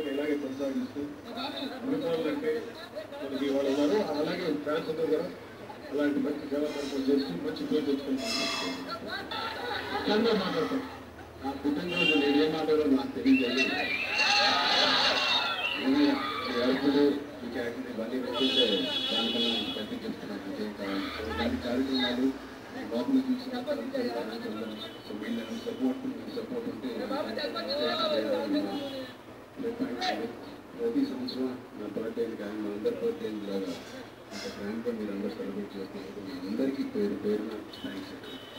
కార్యక్రమాన్ని ఇలాగే కొనసాగిస్తూ అంటే మనకి వాళ్ళు ఉన్నారు అలాగే ఫ్యాన్స్ అందరూ కూడా అలాంటి మంచి సేవా కార్యక్రమం చేస్తూ మంచి పేరు తెచ్చుకుంటాం అందరూ మాట్లాడతాం ఆ పుట్టినరోజు నేను ఏం మాట్లాడాలో నాకు తెలియజేయాలి ఇప్పుడు మీకు యాక్చువల్లీ ఇవన్నీ పెట్టింటే దానికన్నా పెద్ద చెప్తున్నాను ఇంకేం కావాలి సో ఇలాంటి కార్యక్రమాలు లోపల చూసిన సో వీళ్ళని సపోర్ట్ సపోర్ట్ ఉంటే ప్రతి సంవత్సరం నా బర్త్డే కానీ మా అందరి బర్త్డే లాగా అంత గ్రాండ్గా మీరు అందరూ సెలబ్రేట్ చేస్తున్నారు మీ అందరికీ పేరు పేరున థ్యాంక్స్